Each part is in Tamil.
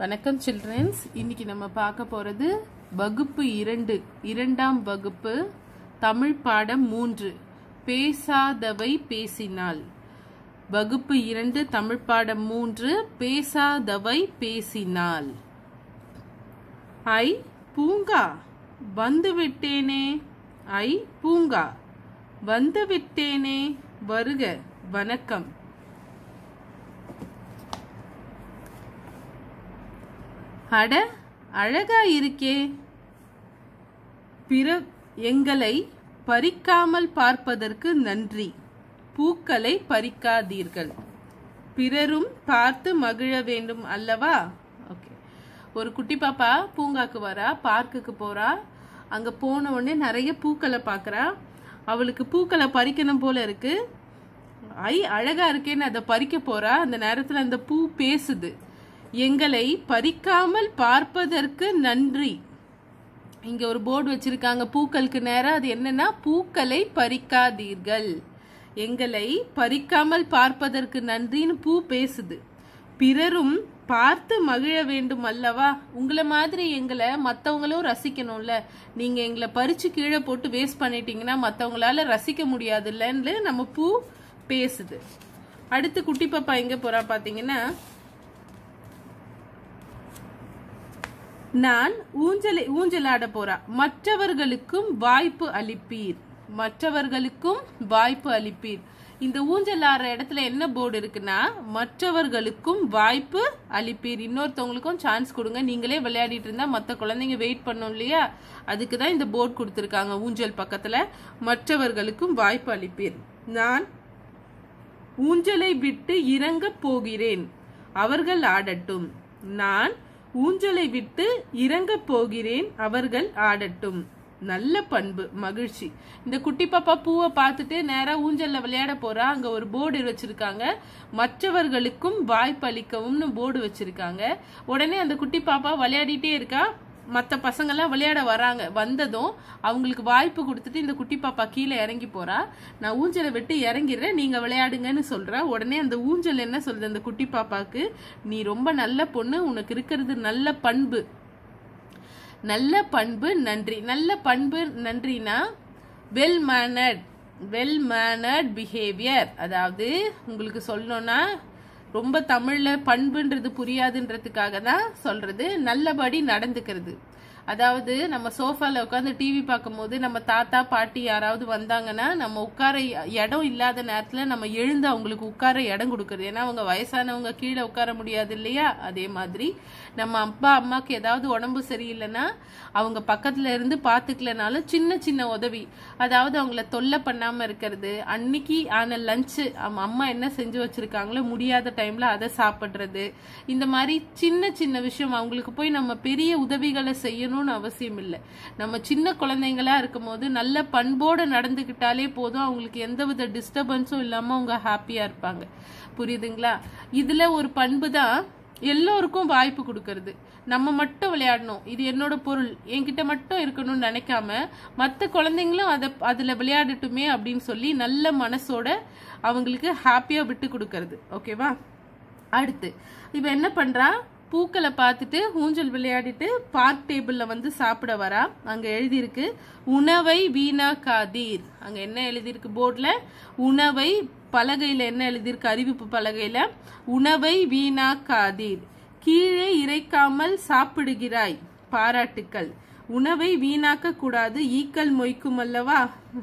வணக்கம் சில்ட்ரன்ஸ் இன்னைக்கு நம்ம பார்க்க போறது வகுப்பு இரண்டு இரண்டாம் வகுப்பு தமிழ் பாடம் மூன்று பேசாதவை பேசினால் வகுப்பு இரண்டு தமிழ் பாடம் மூன்று பேசாதவை பேசினால் ஐ பூங்கா வந்து விட்டேனே ஐ பூங்கா வந்து விட்டேனே வருக வணக்கம் அட அழகா இருக்கே பிற எங்களை பறிக்காமல் பார்ப்பதற்கு நன்றி பூக்களை பறிக்காதீர்கள் பிறரும் பார்த்து மகிழ வேண்டும் அல்லவா ஓகே ஒரு குட்டி பாப்பா பூங்காக்கு வரா பார்க்குக்கு போறா அங்க போன உடனே நிறைய பூக்களை பார்க்கறா அவளுக்கு பூக்களை பறிக்கணும் போல இருக்கு ஐ அழகா இருக்கேன்னு அதை பறிக்க போறா அந்த நேரத்துல அந்த பூ பேசுது எங்களை பறிக்காமல் பார்ப்பதற்கு நன்றி இங்க ஒரு போர்டு வச்சிருக்காங்க பூக்களுக்கு நேரம் அது என்னன்னா பூக்களை பறிக்காதீர்கள் எங்களை பறிக்காமல் பார்ப்பதற்கு நன்றின்னு பூ பேசுது பிறரும் பார்த்து மகிழ வேண்டும் அல்லவா உங்களை மாதிரி எங்களை மற்றவங்களும் ரசிக்கணும்ல நீங்க எங்களை பறிச்சு கீழே போட்டு வேஸ்ட் பண்ணிட்டீங்கன்னா மற்றவங்களால ரசிக்க முடியாதுல்லன்னு நம்ம பூ பேசுது அடுத்து குட்டி பாப்பா எங்க போறா பாத்தீங்கன்னா நான் ஊஞ்சலை ஊஞ்சலாட போறா மற்றவர்களுக்கும் வாய்ப்பு அளிப்பீர் மற்றவர்களுக்கும் வாய்ப்பு அளிப்பீர் இந்த ஊஞ்சல் ஆடுற இடத்துல என்ன போர்டு இருக்குன்னா மற்றவர்களுக்கும் வாய்ப்பு அளிப்பீர் இன்னொருத்தவங்களுக்கும் சான்ஸ் கொடுங்க நீங்களே விளையாடிட்டு இருந்தா மற்ற குழந்தைங்க வெயிட் பண்ணும் இல்லையா அதுக்கு தான் இந்த போர்டு கொடுத்துருக்காங்க ஊஞ்சல் பக்கத்துல மற்றவர்களுக்கும் வாய்ப்பு அளிப்பீர் நான் ஊஞ்சலை விட்டு இறங்க போகிறேன் அவர்கள் ஆடட்டும் நான் ஊஞ்சலை விட்டு இறங்க போகிறேன் அவர்கள் ஆடட்டும் நல்ல பண்பு மகிழ்ச்சி இந்த குட்டி பாப்பா பூவை பார்த்துட்டு நேரா ஊஞ்சல்ல விளையாட போறா அங்க ஒரு போர்டு வச்சிருக்காங்க மற்றவர்களுக்கும் வாய்ப்பு அளிக்கவும்னு போர்டு வச்சிருக்காங்க உடனே அந்த குட்டி பாப்பா விளையாடிட்டே இருக்கா மற்ற பசங்கெல்லாம் விளையாட வராங்க வந்ததும் அவங்களுக்கு வாய்ப்பு கொடுத்துட்டு இந்த குட்டி பாப்பா கீழே இறங்கி போறா நான் ஊஞ்சலை விட்டு இறங்கிடுறேன் நீங்க விளையாடுங்கன்னு சொல்றா உடனே அந்த ஊஞ்சல் என்ன சொல்லுது அந்த குட்டி பாப்பாக்கு நீ ரொம்ப நல்ல பொண்ணு உனக்கு இருக்கிறது நல்ல பண்பு நல்ல பண்பு நன்றி நல்ல பண்பு நன்றினா well mannered well mannered behaviour அதாவது உங்களுக்கு சொல்லணும்னா ரொம்ப தமிழ்ல பண்புன்றது புரியாதுன்றதுக்காக தான் சொல்றது நல்லபடி நடந்துக்கிறது அதாவது நம்ம சோஃபால உட்காந்து டிவி பார்க்கும்போது நம்ம தாத்தா பாட்டி யாராவது வந்தாங்கன்னா நம்ம உட்கார இடம் இல்லாத நேரத்துல நம்ம எழுந்து அவங்களுக்கு உட்கார இடம் கொடுக்கறது ஏன்னா அவங்க வயசானவங்க கீழே உட்கார முடியாது இல்லையா அதே மாதிரி நம்ம அப்பா அம்மாக்கு ஏதாவது உடம்பு சரியில்லைன்னா அவங்க பக்கத்துல இருந்து பாத்துக்கலனாலும் சின்ன சின்ன உதவி அதாவது அவங்கள தொல்லை பண்ணாம இருக்கிறது அன்னைக்கு ஆன லஞ்சு அம்மா என்ன செஞ்சு வச்சிருக்காங்களோ முடியாத டைம்ல அதை சாப்பிடுறது இந்த மாதிரி சின்ன சின்ன விஷயம் அவங்களுக்கு போய் நம்ம பெரிய உதவிகளை செய்யணும்னு அவசியம் இல்லை நம்ம சின்ன குழந்தைங்களா இருக்கும் போது நல்ல பண்போட நடந்துகிட்டாலே போதும் அவங்களுக்கு எந்தவித டிஸ்டர்பன்ஸும் இல்லாம அவங்க ஹாப்பியா இருப்பாங்க புரியுதுங்களா இதுல ஒரு பண்பு தான் எல்லோருக்கும் வாய்ப்பு கொடுக்கறது நம்ம மட்டும் விளையாடணும் இது என்னோட பொருள் என்கிட்ட மட்டும் இருக்கணும்னு நினைக்காம மற்ற குழந்தைங்களும் அதை அதில் விளையாடட்டுமே அப்படின்னு சொல்லி நல்ல மனசோட அவங்களுக்கு ஹாப்பியாக விட்டு கொடுக்கறது ஓகேவா அடுத்து இப்போ என்ன பண்ணுறா பூக்களை பார்த்துட்டு ஊஞ்சல் விளையாடிட்டு பார்க் டேபிளில் வந்து சாப்பிட வரா அங்கே எழுதியிருக்கு உணவை வீணாக்காதீர் அங்கே என்ன எழுதியிருக்கு போர்டில் உணவை பலகையில் என்ன எழுதியிருக்கு அறிவிப்பு பலகையில் உணவை வீணாக்காதீர் கீழே இறைக்காமல் சாப்பிடுகிறாய் பாராட்டுக்கள் உணவை வீணாக்க கூடாது ஈக்கல் மொய்க்கும் அல்லவா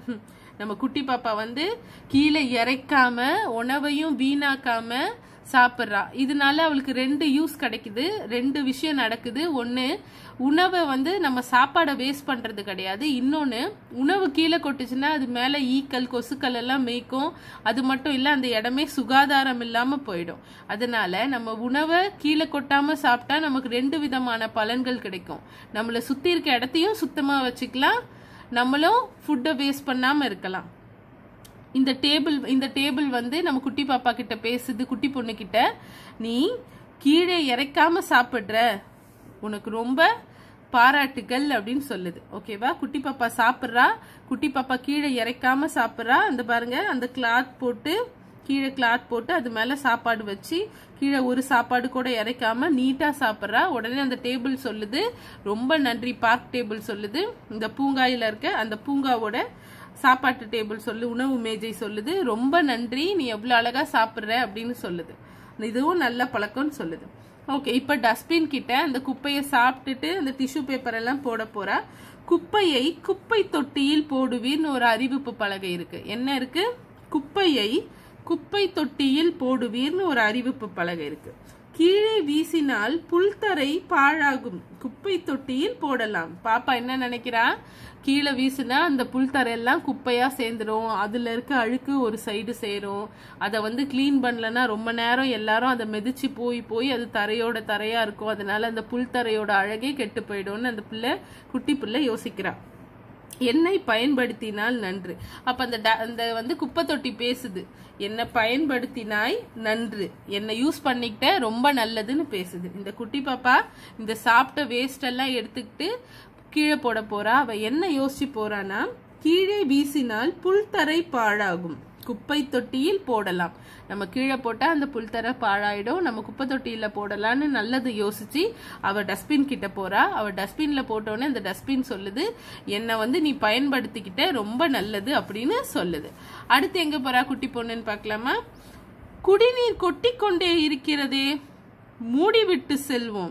நம்ம குட்டி பாப்பா வந்து கீழே இறைக்காம உணவையும் வீணாக்காம சாப்பிட்றா இதனால அவளுக்கு ரெண்டு யூஸ் கிடைக்குது ரெண்டு விஷயம் நடக்குது ஒன்று உணவை வந்து நம்ம சாப்பாடை வேஸ்ட் பண்ணுறது கிடையாது இன்னொன்று உணவு கீழே கொட்டுச்சுன்னா அது மேலே ஈக்கள் கொசுக்கள் எல்லாம் மேய்க்கும் அது மட்டும் இல்லை அந்த இடமே சுகாதாரம் இல்லாமல் போயிடும் அதனால நம்ம உணவை கீழே கொட்டாமல் சாப்பிட்டா நமக்கு ரெண்டு விதமான பலன்கள் கிடைக்கும் நம்மளை சுற்றி இருக்க இடத்தையும் சுத்தமாக வச்சுக்கலாம் நம்மளும் ஃபுட்டை வேஸ்ட் பண்ணாமல் இருக்கலாம் இந்த டேபிள் இந்த டேபிள் வந்து நம்ம குட்டி பாப்பா கிட்ட பேசுது குட்டி பொண்ணு கிட்ட நீ கீழே இறைக்காம சாப்பிடுற உனக்கு ரொம்ப பாராட்டுகள் அப்படின்னு சொல்லுது ஓகேவா குட்டி பாப்பா சாப்பிட்றா குட்டி பாப்பா கீழே இறைக்காம சாப்பிட்றா அந்த பாருங்க அந்த கிளாத் போட்டு கீழே கிளாத் போட்டு அது மேல சாப்பாடு வச்சு கீழே ஒரு சாப்பாடு கூட இறைக்காம நீட்டா சாப்பிட்றா உடனே அந்த டேபிள் சொல்லுது ரொம்ப நன்றி பார்க் டேபிள் சொல்லுது இந்த பூங்காயில இருக்க அந்த பூங்காவோட சாப்பாட்டு டேபிள் சொல்லு உணவு மேஜை சொல்லுது ரொம்ப நன்றி நீ எவ்வளவு அழகா சாப்பிடுற அப்படின்னு சொல்லுது இதுவும் நல்ல பழக்கம்னு சொல்லுது ஓகே இப்ப டஸ்ட்பின் கிட்ட அந்த குப்பையை சாப்பிட்டுட்டு அந்த டிஷ்யூ பேப்பர் எல்லாம் போட போறா குப்பையை குப்பை தொட்டியில் போடுவீர்னு ஒரு அறிவிப்பு பலகை இருக்கு என்ன இருக்கு குப்பையை குப்பை தொட்டியில் போடுவீர்னு ஒரு அறிவிப்பு பலகை இருக்கு கீழே வீசினால் புல்தரை பாழாகும் குப்பை தொட்டியில் போடலாம் பாப்பா என்ன நினைக்கிறா கீழே வீசினா அந்த புல்தரை எல்லாம் குப்பையா சேர்ந்துரும் அதுல இருக்க அழுக்கு ஒரு சைடு சேரும் அதை வந்து க்ளீன் பண்ணலன்னா ரொம்ப நேரம் எல்லாரும் அதை மிதிச்சு போய் போய் அது தரையோட தரையா இருக்கும் அதனால அந்த புல்தரையோட அழகே கெட்டு போயிடும்னு அந்த பிள்ளை குட்டி பிள்ளை யோசிக்கிறா என்னை பயன்படுத்தினால் நன்று அப்ப அந்த ட- அந்த வந்து குப்பை தொட்டி பேசுது என்னை பயன்படுத்தினாய் நன்று என்னை யூஸ் பண்ணிக்கிட்ட ரொம்ப நல்லதுன்னு பேசுது இந்த குட்டி பாப்பா இந்த சாப்பிட்ட வேஸ்ட் எல்லாம் எடுத்துக்கிட்டு கீழே போட போறா அவ என்ன யோசிச்சு போறானா கீழே வீசினால் புல்தரை பாழாகும் குப்பை தொட்டியில் போடலாம் நம்ம கீழே போட்டா அந்த புல்தரை பாழாயிடும் நம்ம குப்பை தொட்டியில போடலாம்னு நல்லது யோசிச்சு அவ டஸ்ட்பின் கிட்ட போறா அவ டஸ்ட்பின்ல போட்டோன்னே அந்த டஸ்ட்பின் சொல்லுது என்னை வந்து நீ பயன்படுத்திக்கிட்ட ரொம்ப நல்லது அப்படின்னு சொல்லுது அடுத்து எங்க போறா குட்டி பொண்ணுன்னு பார்க்கலாமா குடிநீர் கொட்டிக்கொண்டே இருக்கிறதே மூடிவிட்டு செல்வோம்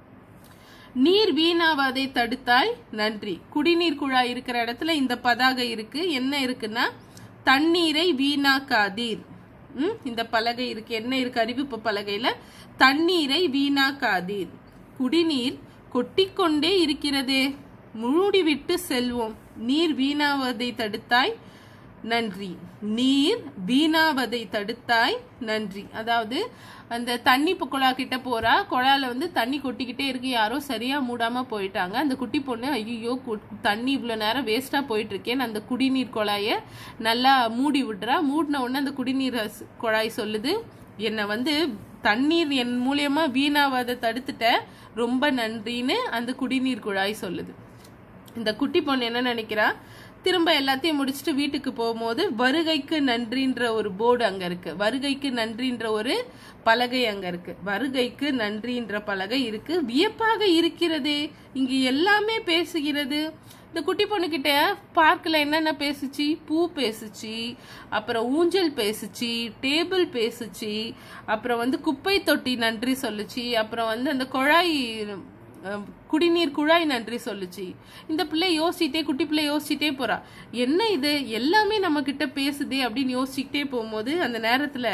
நீர் வீணாவதை தடுத்தாய் நன்றி குடிநீர் குழாய் இருக்கிற இடத்துல இந்த பதாகை இருக்கு என்ன இருக்குன்னா தண்ணீரை வீணாக்காதீர் ம், இந்த பலகை இருக்கு என்ன இருக்கு அறிவிப்பு பலகையில தண்ணீரை வீணாக்காதீர் குடிநீர் கொட்டிக்கொண்டே இருக்கிறதே மூடிவிட்டு செல்வோம் நீர் வீணாவதை தடுத்தாய் நன்றி நீர் வீணாவதை தடுத்தாய் நன்றி அதாவது அந்த தண்ணி இப்போ குழா கிட்ட போறா குழால வந்து தண்ணி கொட்டிக்கிட்டே இருக்கு யாரோ சரியா மூடாம போயிட்டாங்க அந்த குட்டி பொண்ணு ஐயோ தண்ணி இவ்வளோ நேரம் வேஸ்டா போயிட்டு இருக்கேன்னு அந்த குடிநீர் குழாய நல்லா மூடி விடுறா மூடின உடனே அந்த குடிநீர் ஸ்- குழாய் சொல்லுது என்னை வந்து தண்ணீர் என் மூலியமா வீணாவதை தடுத்துட்ட ரொம்ப நன்றின்னு அந்த குடிநீர் குழாய் சொல்லுது இந்த குட்டி பொண்ணு என்ன நினைக்கிறா திரும்ப எல்லாத்தையும் முடிச்சுட்டு வீட்டுக்கு போகும்போது வருகைக்கு நன்றின்ற ஒரு போர்டு அங்க இருக்கு வருகைக்கு நன்றின்ற ஒரு பலகை அங்க இருக்கு வருகைக்கு நன்றின்ற பலகை இருக்கு வியப்பாக இருக்கிறதே இங்க எல்லாமே பேசுகிறது இந்த குட்டி பொண்ணு கிட்ட பார்க்ல என்னென்ன பேசுச்சு பூ பேசுச்சு அப்புறம் ஊஞ்சல் பேசுச்சு டேபிள் பேசுச்சு அப்புறம் வந்து குப்பை தொட்டி நன்றி சொல்லுச்சு அப்புறம் வந்து அந்த குழாய் அஹ், குடிநீர் குழாய் நன்றி சொல்லுச்சு இந்த பிள்ளை யோசிச்சிட்டே குட்டி பிள்ளை யோசிச்சிட்டே போறா என்ன இது எல்லாமே நம்ம கிட்ட பேசுதே அப்படின்னு யோசிச்சுக்கிட்டே போகும்போது அந்த நேரத்துல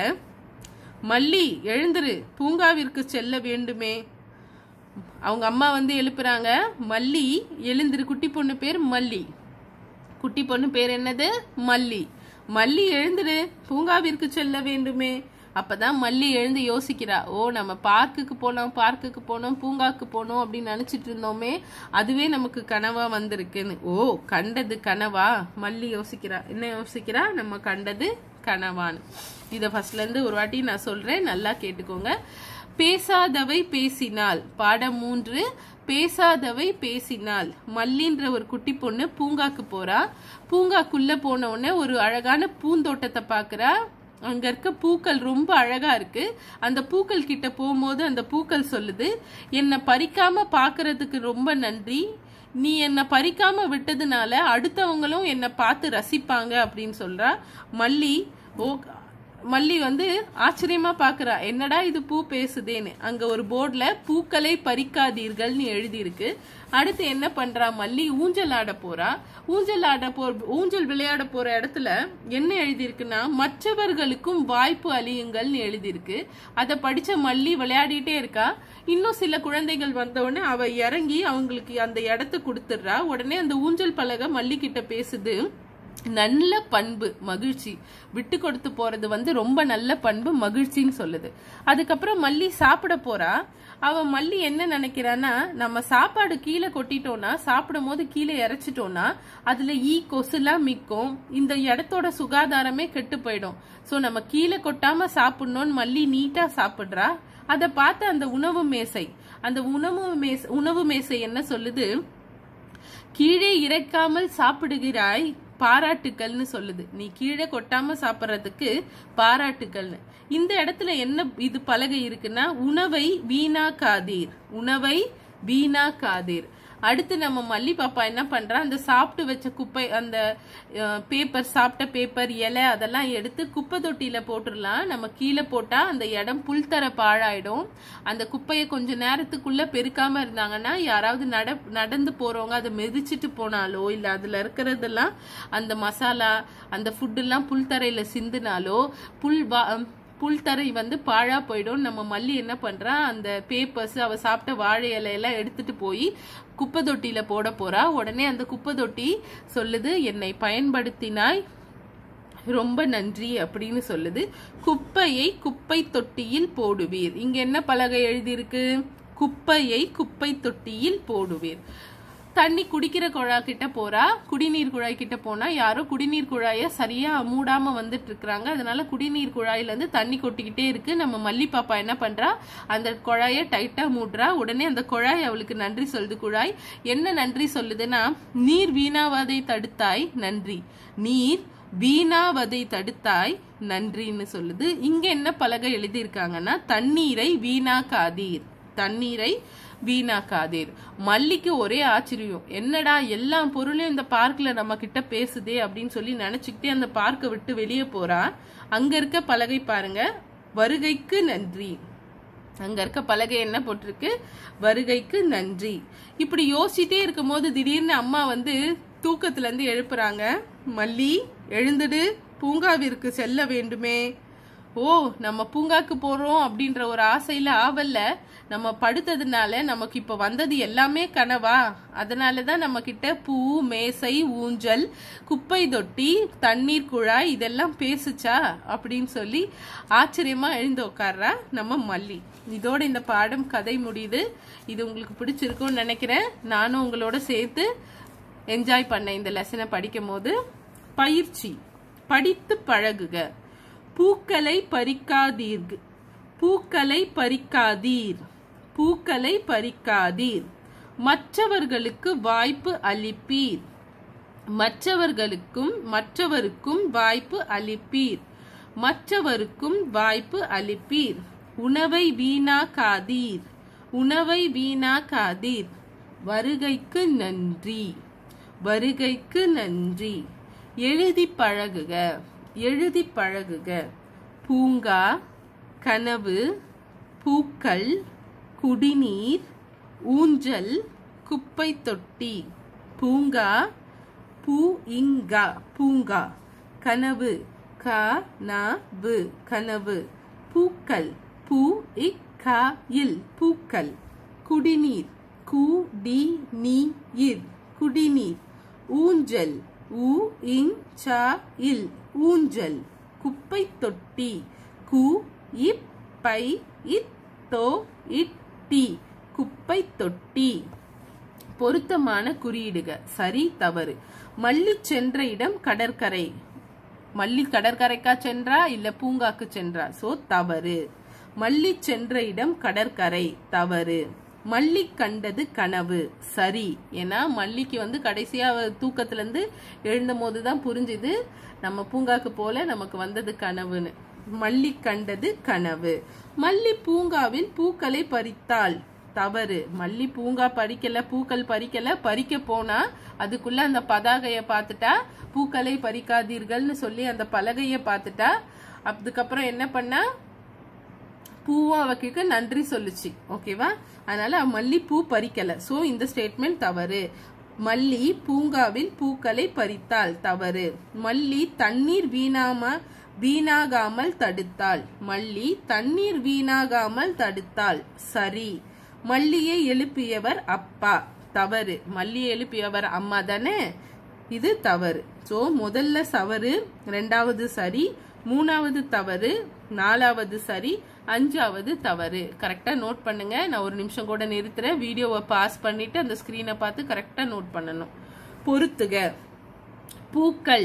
மல்லி எழுந்துரு பூங்காவிற்கு செல்ல வேண்டுமே அவங்க அம்மா வந்து எழுப்புறாங்க மல்லி எழுந்திரு குட்டி பொண்ணு பேர் மல்லி குட்டி பொண்ணு பேர் என்னது மல்லி மல்லி எழுந்துரு பூங்காவிற்கு செல்ல வேண்டுமே அப்பதான் மல்லி எழுந்து யோசிக்கிறா ஓ நம்ம பார்க்குக்கு போனோம் பார்க்குக்கு போனோம் பூங்காக்கு போனோம் அப்படின்னு நினைச்சிட்டு இருந்தோமே அதுவே நமக்கு கனவா வந்திருக்குன்னு ஓ கண்டது கனவா மல்லி யோசிக்கிறா என்ன யோசிக்கிறா நம்ம கண்டது கனவான்னு இதை ஃபர்ஸ்ட்ல இருந்து ஒரு வாட்டி நான் சொல்றேன் நல்லா கேட்டுக்கோங்க பேசாதவை பேசினாள் பாடம் மூன்று பேசாதவை பேசினாள் மல்லின்ற ஒரு குட்டி பொண்ணு பூங்காக்கு போறா பூங்காக்குள்ள போன உடனே ஒரு அழகான பூந்தோட்டத்தை பாக்குறா அங்க இருக்க பூக்கள் ரொம்ப அழகா இருக்கு அந்த பூக்கள் கிட்ட போகும்போது அந்த பூக்கள் சொல்லுது என்னை பறிக்காம பாக்குறதுக்கு ரொம்ப நன்றி நீ என்னை பறிக்காம விட்டதுனால அடுத்தவங்களும் என்னை பார்த்து ரசிப்பாங்க அப்படின்னு சொல்றா மல்லி ஓ மல்லி வந்து ஆச்சரியமா பாக்குறா என்னடா இது பூ பேசுதேன்னு அங்க ஒரு போர்டுல பூக்களை பறிக்காதீர்கள்னு எழுதி இருக்கு அடுத்து என்ன பண்றா மல்லி ஊஞ்சல் ஆட போறா ஊஞ்சல் ஆட போ ஊஞ்சல் விளையாட போற இடத்துல என்ன எழுதி இருக்குன்னா மற்றவர்களுக்கும் வாய்ப்பு அளியுங்கள்னு எழுதி இருக்கு அதை படிச்ச மல்லி விளையாடிட்டே இருக்கா இன்னும் சில குழந்தைகள் வந்த உடனே அவ இறங்கி அவங்களுக்கு அந்த இடத்த கொடுத்துடுறா உடனே அந்த ஊஞ்சல் பலகை மல்லி கிட்ட பேசுது நல்ல பண்பு மகிழ்ச்சி விட்டு கொடுத்து போறது வந்து ரொம்ப நல்ல பண்பு மகிழ்ச்சின்னு சொல்லுது அதுக்கப்புறம் மல்லி சாப்பிட போறா அவ மல்லி என்ன நினைக்கிறான்னா நம்ம சாப்பாடு கீழே கொட்டிட்டோம்னா சாப்பிடும் போது கீழே இறைச்சிட்டோம்னா அதுல ஈ கொசுலாம் மிக்கும் இந்த இடத்தோட சுகாதாரமே கெட்டு போயிடும் சோ நம்ம கீழே கொட்டாம சாப்பிடணும்னு மல்லி நீட்டா சாப்பிடுறா அதை பார்த்து அந்த உணவு மேசை அந்த உணவு மேசை உணவு மேசை என்ன சொல்லுது கீழே இறக்காமல் சாப்பிடுகிறாய் பாராட்டுக்கள்னு சொல்லுது நீ கீழே கொட்டாம சாப்பிட்றதுக்கு பாராட்டுக்கள்னு இந்த இடத்துல என்ன இது பலகை இருக்குன்னா உணவை வீணாக்காதீர் உணவை வீணாக்காதீர் அடுத்து நம்ம மல்லி பாப்பா என்ன பண்றா அந்த சாப்பிட்டு வச்ச குப்பை அந்த பேப்பர் சாப்பிட்ட பேப்பர் இலை அதெல்லாம் எடுத்து குப்பை தொட்டியில போட்டுடலாம் நம்ம கீழே போட்டா அந்த இடம் புல்தர பாழாயிடும் அந்த குப்பையை கொஞ்ச நேரத்துக்குள்ள பெருக்காம இருந்தாங்கன்னா யாராவது நட நடந்து போறவங்க அதை மிதிச்சிட்டு போனாலோ இல்ல அதுல இருக்கிறதெல்லாம் அந்த மசாலா அந்த ஃபுட்டெல்லாம் புல்தரையில சிந்துனாலோ புல் வா புல்தரை வந்து பாழா போயிடும் நம்ம மல்லி என்ன பண்றா அந்த பேப்பர்ஸ் அவ சாப்பிட்ட வாழை இலையெல்லாம் எடுத்துட்டு போய் குப்பை தொட்டியில போட போறா உடனே அந்த குப்பை தொட்டி சொல்லுது என்னை பயன்படுத்தினாய் ரொம்ப நன்றி அப்படின்னு சொல்லுது குப்பையை குப்பை தொட்டியில் போடுவீர் இங்க என்ன பலகை எழுதியிருக்கு குப்பையை குப்பை தொட்டியில் போடுவீர் தண்ணி குடிக்கிற குழா கிட்ட போறா குடிநீர் குழாய் கிட்ட போனா யாரோ குடிநீர் குழாய சரியா மூடாம வந்துட்டு இருக்காங்க அதனால குடிநீர் குழாயில இருந்து தண்ணி கொட்டிக்கிட்டே இருக்கு நம்ம மல்லி பாப்பா என்ன பண்றா அந்த குழாய டைட்டா மூடுறா உடனே அந்த குழாய் அவளுக்கு நன்றி சொல்லுது குழாய் என்ன நன்றி சொல்லுதுன்னா நீர் வீணாவதை தடுத்தாய் நன்றி நீர் வீணாவதை தடுத்தாய் நன்றின்னு சொல்லுது இங்க என்ன பலகை எழுதியிருக்காங்கன்னா தண்ணீரை வீணாக்காதீர் தண்ணீரை வீணாக்காதீர் மல்லிக்கு ஒரே ஆச்சரியம் என்னடா எல்லா பொருளையும் இந்த பார்க்ல நம்ம கிட்ட பேசுதே அப்படின்னு சொல்லி நினைச்சுக்கிட்டே அந்த பார்க்கை விட்டு வெளியே போறா அங்க இருக்க பலகை பாருங்க வருகைக்கு நன்றி அங்க இருக்க பலகை என்ன போட்டிருக்கு வருகைக்கு நன்றி இப்படி யோசிச்சிட்டே இருக்கும் போது திடீர்னு அம்மா வந்து தூக்கத்துல இருந்து எழுப்புறாங்க மல்லி எழுந்துடு பூங்காவிற்கு செல்ல வேண்டுமே ஓ நம்ம பூங்காக்கு போறோம் அப்படின்ற ஒரு ஆசையில ஆவல்ல நம்ம படுத்ததுனால நமக்கு இப்ப வந்தது எல்லாமே கனவா அதனாலதான் நம்ம கிட்ட பூ மேசை ஊஞ்சல் குப்பை தொட்டி தண்ணீர் குழாய் இதெல்லாம் பேசுச்சா அப்படின்னு சொல்லி ஆச்சரியமா எழுந்து உட்கார்றா நம்ம மல்லி இதோட இந்த பாடம் கதை முடியுது இது உங்களுக்கு பிடிச்சிருக்கும்னு நினைக்கிறேன் நானும் உங்களோட சேர்த்து என்ஜாய் பண்ணேன் இந்த லெசனை படிக்கும் போது பயிற்சி படித்து பழகுக பூக்களை பறிக்காதீர் பூக்களை பறிக்காதீர் பூக்களை பறிக்காதீர் மற்றவர்களுக்கு வாய்ப்பு அளிப்பீர் மற்றவர்களுக்கும் மற்றவருக்கும் வாய்ப்பு அளிப்பீர் மற்றவருக்கும் வாய்ப்பு அளிப்பீர் உணவை வீணாக்காதீர் உணவை வீணாக்காதீர் வருகைக்கு நன்றி வருகைக்கு நன்றி எழுதி பழகுக எழுதி பழகுக பூங்கா கனவு பூக்கள் குடிநீர் ஊஞ்சல் குப்பை தொட்டி பூங்கா பூ இங்கா பூங்கா கனவு க நவு கனவு பூக்கள் பூ இக்கா இல் பூக்கள் குடிநீர் கு டி நீ இர் குடிநீர் ஊஞ்சல் உ இங் ச இல் ஊஞ்சல் குப்பை தொட்டி கு இப் பை இத் தோ இட் டி குப்பை தொட்டி பொருத்தமான குறியீடுக சரி தவறு மல்லி சென்ற இடம் கடற்கரை மல்லி கடற்கரைக்கா சென்றா இல்ல பூங்காக்கு சென்றா சோ தவறு மல்லி சென்ற இடம் கடற்கரை தவறு மல்லி கண்டது கனவு சரி ஏன்னா மல்லிக்கு வந்து கடைசியா அவ தூக்கத்துல இருந்து எழுந்த போதுதான் புரிஞ்சுது நம்ம பூங்காக்கு போல நமக்கு வந்தது கனவுன்னு மல்லி கண்டது கனவு மல்லி பூங்காவில் பூக்களை பறித்தாள் தவறு மல்லி பூங்கா பறிக்கல பூக்கள் பறிக்கல பறிக்க போனா அதுக்குள்ள அந்த பதாகைய பார்த்துட்டா பூக்களை பறிக்காதீர்கள்னு சொல்லி அந்த பலகைய பார்த்துட்டா அதுக்கப்புறம் என்ன பண்ணா பூவும் அவக்கு நன்றி சொல்லுச்சு ஓகேவா அதனால அவ மல்லி பூ பறிக்கல சோ இந்த ஸ்டேட்மெண்ட் தவறு மல்லி பூங்காவில் பூக்களை பறித்தாள் தவறு மல்லி தண்ணீர் வீணாம வீணாகாமல் தடுத்தாள் மல்லி தண்ணீர் வீணாகாமல் தடுத்தாள் சரி மல்லியை எழுப்பியவர் அப்பா தவறு மல்லியை எழுப்பியவர் அம்மா தானே இது தவறு சோ முதல்ல சவறு ரெண்டாவது சரி மூணாவது தவறு நாலாவது சரி அஞ்சாவது தவறு கரெக்டா நோட் பண்ணுங்க நான் ஒரு நிமிஷம் கூட நிறுத்துறேன் வீடியோவை பாஸ் பண்ணிட்டு அந்த ஸ்கிரீனை பார்த்து கரெக்டா நோட் பண்ணணும் பொறுத்துக பூக்கள்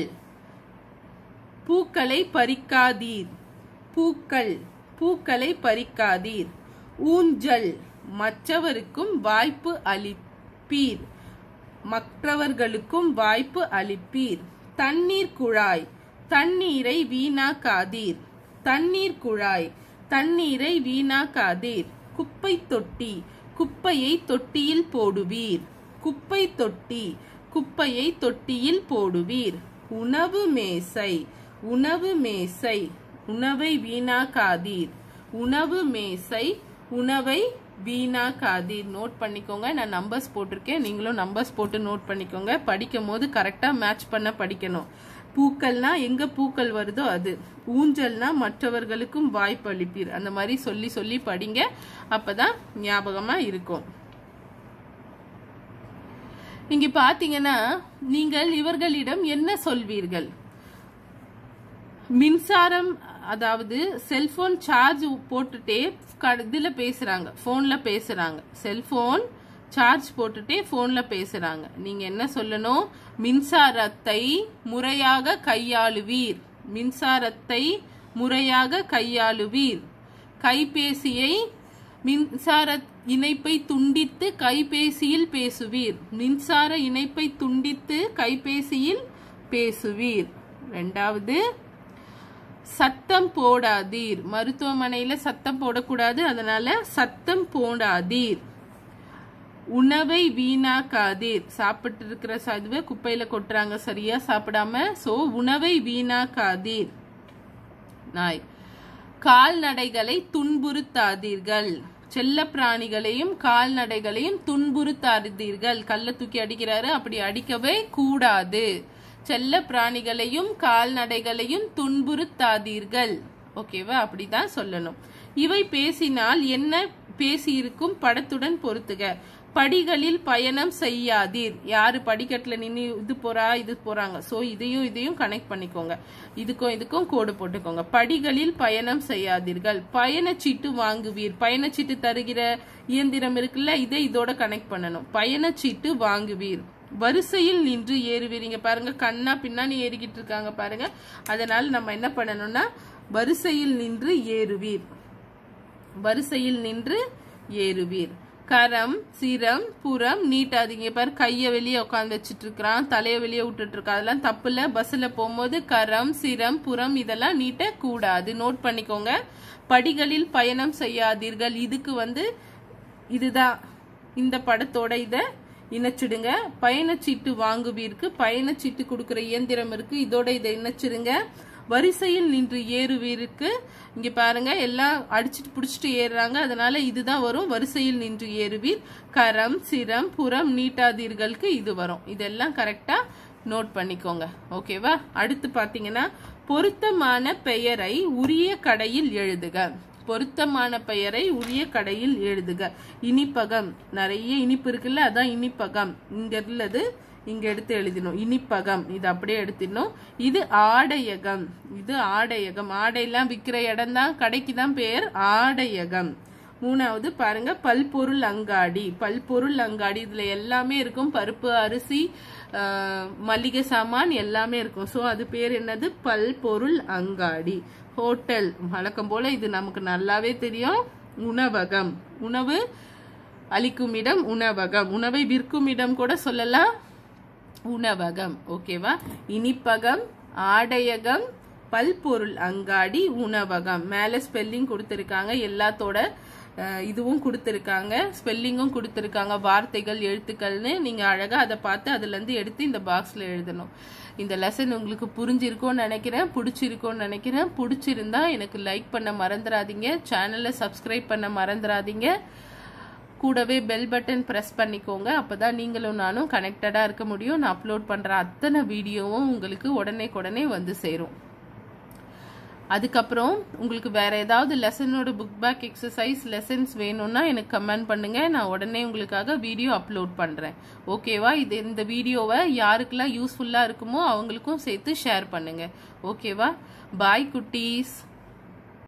பூக்களை பறிக்காதீர் பூக்கள் பூக்களை பறிக்காதீர் ஊஞ்சல் மற்றவருக்கும் வாய்ப்பு அளிப்பீர் மற்றவர்களுக்கும் வாய்ப்பு அளிப்பீர் தண்ணீர் குழாய் தண்ணீரை வீணாக்காதீர் தண்ணீர் குழாய் தண்ணீரை வீணாக்காதீர் குப்பை தொட்டி குப்பையை தொட்டியில் போடுவீர் குப்பை தொட்டி குப்பையை தொட்டியில் போடுவீர் உணவு மேசை உணவு மேசை உணவை வீணாக்காதீர் உணவு மேசை உணவை வீணாக்காதீர் நோட் பண்ணிக்கோங்க நான் நம்பர்ஸ் போட்டிருக்கேன் நீங்களும் நம்பர்ஸ் போட்டு நோட் பண்ணிக்கோங்க படிக்கும் போது கரெக்டாக மேட்ச் பண்ண படிக்கணும் பூக்கள்னா எங்க பூக்கள் வருதோ அது ஊஞ்சல்னா மற்றவர்களுக்கும் வாய்ப்பு அளிப்பீர் அந்த மாதிரி சொல்லி சொல்லி படிங்க அப்பதான் ஞாபகமா இருக்கும் இங்க பாத்தீங்கன்னா நீங்கள் இவர்களிடம் என்ன சொல்வீர்கள் மின்சாரம் அதாவது செல்போன் சார்ஜ் போட்டுட்டே க- இதுல பேசுறாங்க போன்ல பேசுறாங்க செல்போன் சார்ஜ் போட்டுட்டே போன்ல பேசுறாங்க நீங்க என்ன சொல்லணும் மின்சாரத்தை முறையாக கையாளுவீர் மின்சாரத்தை முறையாக கையாளுவீர் கைபேசியை மின்சார இணைப்பை துண்டித்து கைபேசியில் பேசுவீர் மின்சார இணைப்பை துண்டித்து கைபேசியில் பேசுவீர் ரெண்டாவது சத்தம் போடாதீர் மருத்துவமனையில சத்தம் போடக்கூடாது அதனால சத்தம் போடாதீர் உணவை வீணாக்காதீர் சாப்பிட்டு இருக்கிற இதுவை குப்பையில கொட்டுறாங்க சரியா சாப்பிடாம சோ உணவை வீணாக்காதீர் நாய் கால்நடைகளை துன்புறுத்தாதீர்கள் செல்ல பிராணிகளையும் கால்நடைகளையும் துன்புறுத்தாதீர்கள் கல்ல தூக்கி அடிக்கிறாரு அப்படி அடிக்கவே கூடாது செல்ல பிராணிகளையும் கால்நடைகளையும் துன்புறுத்தாதீர்கள் ஓகேவா அப்படிதான் சொல்லணும் இவை பேசினால் என்ன பேசியிருக்கும் படத்துடன் பொருத்துக படிகளில் பயணம் செய்யாதீர் யாரு படிக்கட்டுல நின்னு இது போறா இது போறாங்க சோ இதையும் இதையும் கனெக்ட் பண்ணிக்கோங்க இதுக்கும் இதுக்கும் கோடு போட்டுக்கோங்க படிகளில் பயணம் செய்யாதீர்கள் பயணச்சீட்டு வாங்குவீர் பயணச்சீட்டு தருகிற இயந்திரம் இருக்குல்ல இதை இதோட கனெக்ட் பண்ணணும் பயணச்சீட்டு வாங்குவீர் வரிசையில் நின்று ஏறுவீர் இங்க பாருங்க கண்ணா பின்னாடி ஏறிக்கிட்டு இருக்காங்க பாருங்க அதனால நம்ம என்ன பண்ணணும்னா வரிசையில் நின்று ஏறுவீர் வரிசையில் நின்று ஏறுவீர் கரம் சிரம் புறம் நீட்டாதீங்க பாரு கைய வெளியே உட்காந்து வச்சுட்டு இருக்கிறான் தலைய வெளியே விட்டுட்டு இருக்கான் அதெல்லாம் தப்பு இல்ல பஸ்ல போகும்போது கரம் சிரம் புறம் இதெல்லாம் நீட்ட கூடாது நோட் பண்ணிக்கோங்க படிகளில் பயணம் செய்யாதீர்கள் இதுக்கு வந்து இதுதான் இந்த படத்தோட இத இணைச்சிடுங்க பயணச்சீட்டு வாங்குவீருக்கு பயணச்சீட்டு கொடுக்கிற இயந்திரம் இருக்கு இதோட இதை இணைச்சிடுங்க வரிசையில் நின்று ஏறுவீருக்கு இங்க பாருங்க எல்லாம் அடிச்சிட்டு புடிச்சிட்டு ஏறுறாங்க அதனால இதுதான் வரும் வரிசையில் நின்று ஏறுவீர் கரம் சிரம் புறம் நீட்டாதீர்களுக்கு இது வரும் இதெல்லாம் கரெக்டா நோட் பண்ணிக்கோங்க ஓகேவா அடுத்து பாத்தீங்கன்னா பொருத்தமான பெயரை உரிய கடையில் எழுதுக பொருத்தமான பெயரை உரிய கடையில் எழுதுக இனிப்பகம் நிறைய இனிப்பு இருக்குல்ல அதான் இனிப்பகம் இங்க உள்ளது இங்க எடுத்து எழுதினோம் இனிப்பகம் இது அப்படியே எடுத்திடணும் இது ஆடையகம் இது ஆடையகம் ஆடையெல்லாம் விற்கிற இடம் தான் கடைக்கு தான் பேர் ஆடையகம் மூணாவது பாருங்க பல்பொருள் அங்காடி பல்பொருள் அங்காடி இதுல எல்லாமே இருக்கும் பருப்பு அரிசி ஆஹ், மளிகை சாமான் எல்லாமே இருக்கும் ஸோ அது பேர் என்னது பல்பொருள் அங்காடி ஹோட்டல் வழக்கம் போல இது நமக்கு நல்லாவே தெரியும் உணவகம் உணவு அளிக்கும் இடம் உணவகம் உணவை விற்கும் இடம் கூட சொல்லலாம் உணவகம் ஓகேவா இனிப்பகம் ஆடையகம் பல்பொருள் அங்காடி உணவகம் மேல ஸ்பெல்லிங் கொடுத்திருக்காங்க எல்லாத்தோட அஹ், இதுவும் கொடுத்திருக்காங்க ஸ்பெல்லிங்கும் கொடுத்திருக்காங்க வார்த்தைகள் எழுத்துக்கள்னு நீங்க அழகா அதை பார்த்து அதுல இருந்து எடுத்து இந்த பாக்ஸ்ல எழுதணும் இந்த லெசன் உங்களுக்கு புரிஞ்சிருக்கும்னு நினைக்கிறேன் பிடிச்சிருக்கும்னு நினைக்கிறேன் பிடிச்சிருந்தா எனக்கு லைக் பண்ண மறந்துடாதீங்க சேனலை சப்ஸ்கிரைப் பண்ண மறந்துடாதீங்க கூடவே பெல் பட்டன் ப்ரெஸ் பண்ணிக்கோங்க அப்பதான் நீங்களும் நானும் கனெக்டடா இருக்க முடியும் நான் அப்லோட் பண்ற அத்தனை வீடியோவும் உங்களுக்கு உடனே உடனே வந்து சேரும் அதுக்கப்புறம் உங்களுக்கு வேற ஏதாவது லெசனோட புக் பேக் எக்ஸசைஸ் லெசன்ஸ் வேணும்னா எனக்கு கமெண்ட் பண்ணுங்க நான் உடனே உங்களுக்காக வீடியோ அப்லோட் பண்றேன் ஓகேவா இது இந்த வீடியோவை யாருக்கெல்லாம் யூஸ்ஃபுல்லா இருக்குமோ அவங்களுக்கும் சேர்த்து ஷேர் பண்ணுங்க ஓகேவா பாய் குட்டீஸ்